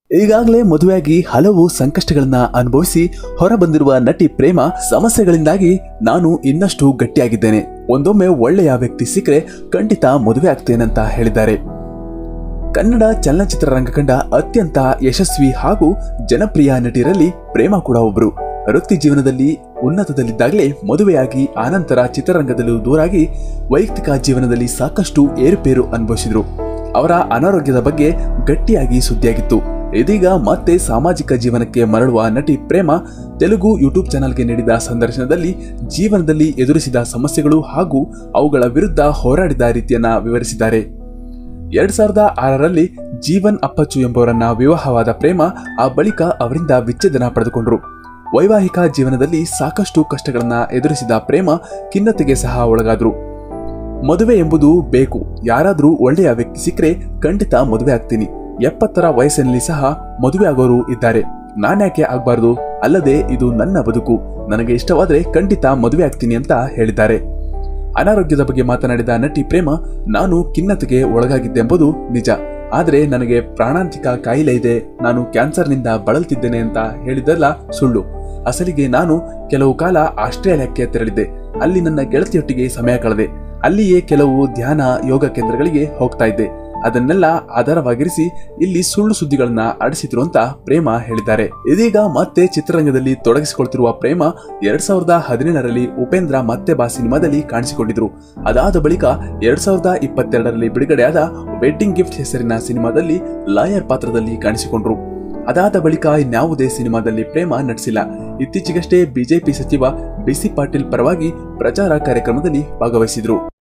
ಈಗಾಗಲೇ ಮದುವೆಯಾಗಿ ಹಲವು ಸಂಕಷ್ಟಗಳನ್ನ ಅನುಭವಿಸಿ ಹೊರಬಂದಿರುವ ನಟಿ ಪ್ರೇಮ ಸಮಸ್ಯೆಗಳಿಂದಾಗಿ ನಾನು ಇನ್ನಷ್ಟು ಗಟ್ಟಿಯಾಗಿದ್ದೇನೆ ಒಂದೊಮ್ಮೆ ಒಳ್ಳೆಯ ವ್ಯಕ್ತಿ ಸಿಕ್ಕರೆ ಖಂಡಿತ ಮದುವೆ ಆಗ್ತೇನಂತ ಹೇಳಿದ್ದಾರೆ ಕನ್ನಡ ಚಲನಚಿತ್ರರಂಗ ಕಂಡ ಅತ್ಯಂತ ಯಶಸ್ವಿ ಹಾಗೂ ಜನಪ್ರಿಯ ನಟಿಯರಲ್ಲಿ ಪ್ರೇಮ ಕೂಡ ಒಬ್ಬರು ವೃತ್ತಿ ಜೀವನದಲ್ಲಿ ಉನ್ನತದಲ್ಲಿದ್ದಾಗಲೇ ಮದುವೆಯಾಗಿ ಆನಂತರ ಚಿತ್ರರಂಗದಲ್ಲೂ ದೂರಾಗಿ ವೈಯಕ್ತಿಕ ಜೀವನದಲ್ಲಿ ಸಾಕಷ್ಟು ಏರುಪೇರು ಅನುಭವಿಸಿದ್ರು ಅವರ ಅನಾರೋಗ್ಯದ ಬಗ್ಗೆ ಗಟ್ಟಿಯಾಗಿ ಸುದ್ದಿಯಾಗಿತ್ತು ಇದೀಗ ಮತ್ತೆ ಸಾಮಾಜಿಕ ಜೀವನಕ್ಕೆ ಮರಳುವ ನಟಿ ಪ್ರೇಮ ತೆಲುಗು ಯೂಟ್ಯೂಬ್ ಚಾನಲ್ಗೆ ನೀಡಿದ ಸಂದರ್ಶನದಲ್ಲಿ ಜೀವನದಲ್ಲಿ ಎದುರಿಸಿದ ಸಮಸ್ಯೆಗಳು ಹಾಗೂ ಅವುಗಳ ವಿರುದ್ಧ ಹೋರಾಡಿದ ರೀತಿಯನ್ನ ವಿವರಿಸಿದ್ದಾರೆ ಎರಡ್ ಸಾವಿರದ ಆರರಲ್ಲಿ ಜೀವನ್ ಅಪ್ಪಚ್ಚು ಎಂಬುವರನ್ನ ವಿವಾಹವಾದ ಪ್ರೇಮ ಆ ಬಳಿಕ ಅವರಿಂದ ವಿಚ್ಛೇದನ ಪಡೆದುಕೊಂಡರು ವೈವಾಹಿಕ ಜೀವನದಲ್ಲಿ ಸಾಕಷ್ಟು ಕಷ್ಟಗಳನ್ನ ಎದುರಿಸಿದ ಪ್ರೇಮ ಖಿನ್ನತೆಗೆ ಸಹ ಒಳಗಾದ್ರು ಮದುವೆ ಎಂಬುದು ಬೇಕು ಯಾರಾದ್ರೂ ಒಳ್ಳೆಯ ವ್ಯಕ್ತಿ ಸಿಕ್ಕರೆ ಖಂಡಿತ ಮದುವೆ ಆಗ್ತೀನಿ ಎಪ್ಪತ್ತರ ವಯಸ್ಸಿನಲ್ಲಿ ಸಹ ಮದುವೆ ಆಗೋರು ಇದ್ದಾರೆ ನಾನ್ಯಾಕೆ ಆಗ್ಬಾರ್ದು ಅಲ್ಲದೆ ಇದು ನನ್ನ ಬದುಕು ನನಗೆ ಇಷ್ಟವಾದ್ರೆ ಖಂಡಿತ ಮದುವೆ ಆಗ್ತೀನಿ ಅಂತ ಹೇಳಿದ್ದಾರೆ ಅನಾರೋಗ್ಯದ ಬಗ್ಗೆ ಮಾತನಾಡಿದ ನಟಿ ಪ್ರೇಮ ನಾನು ಖಿನ್ನತೆಗೆ ಒಳಗಾಗಿದ್ದೆಂಬುದು ನಿಜ ಆದರೆ ನನಗೆ ಪ್ರಾಣಾಂತಿಕ ಕಾಯಿಲೆ ಇದೆ ನಾನು ಕ್ಯಾನ್ಸರ್ನಿಂದ ಬಳಲ್ತಿದ್ದೇನೆ ಅಂತ ಹೇಳಿದ್ದೆಲ್ಲ ಸುಳ್ಳು ಅಸಲಿಗೆ ನಾನು ಕೆಲವು ಕಾಲ ಆಸ್ಟ್ರೇಲಿಯಾಕ್ಕೆ ತೆರಳಿದ್ದೆ ಅಲ್ಲಿ ನನ್ನ ಗೆಳತಿಯೊಟ್ಟಿಗೆ ಸಮಯ ಕಳೆದೆ ಅಲ್ಲಿಯೇ ಕೆಲವು ಧ್ಯಾನ ಯೋಗ ಕೇಂದ್ರಗಳಿಗೆ ಹೋಗ್ತಾ ಇದ್ದೆ ಅದನ್ನೆಲ್ಲ ಆಧಾರವಾಗಿರಿಸಿ ಇಲ್ಲಿ ಸುಳ್ಳು ಸುದ್ದಿಗಳನ್ನ ಅಡಿಸಿದ್ರು ಅಂತ ಪ್ರೇಮ ಹೇಳಿದ್ದಾರೆ ಇದೀಗ ಮತ್ತೆ ಚಿತ್ರರಂಗದಲ್ಲಿ ತೊಡಗಿಸಿಕೊಳ್ತಿರುವ ಪ್ರೇಮ ಎರಡ್ ಸಾವಿರದ ಹದಿನೇಳರಲ್ಲಿ ಉಪೇಂದ್ರ ಮತ್ತೆ ಬಾ ಸಿನಿಮಾದಲ್ಲಿ ಕಾಣಿಸಿಕೊಂಡಿದ್ರು ಅದಾದ ಬಳಿಕ ಎರಡ್ ಸಾವಿರದ ಇಪ್ಪತ್ತೆರಡರಲ್ಲಿ ಬಿಡುಗಡೆಯಾದ ವೆಡ್ಡಿಂಗ್ ಗಿಫ್ಟ್ ಹೆಸರಿನ ಸಿನಿಮಾದಲ್ಲಿ ಲಾಯರ್ ಪಾತ್ರದಲ್ಲಿ ಕಾಣಿಸಿಕೊಂಡ್ರು ಅದಾದ ಬಳಿಕ ಇನ್ಯಾವುದೇ ಸಿನಿಮಾದಲ್ಲಿ ಪ್ರೇಮ ನಟಿಸಿಲ್ಲ ಇತ್ತೀಚೆಗಷ್ಟೇ ಬಿಜೆಪಿ ಸಚಿವ ಬಿಸಿ ಪಾಟೀಲ್ ಪರವಾಗಿ ಪ್ರಚಾರ ಕಾರ್ಯಕ್ರಮದಲ್ಲಿ ಭಾಗವಹಿಸಿದ್ರು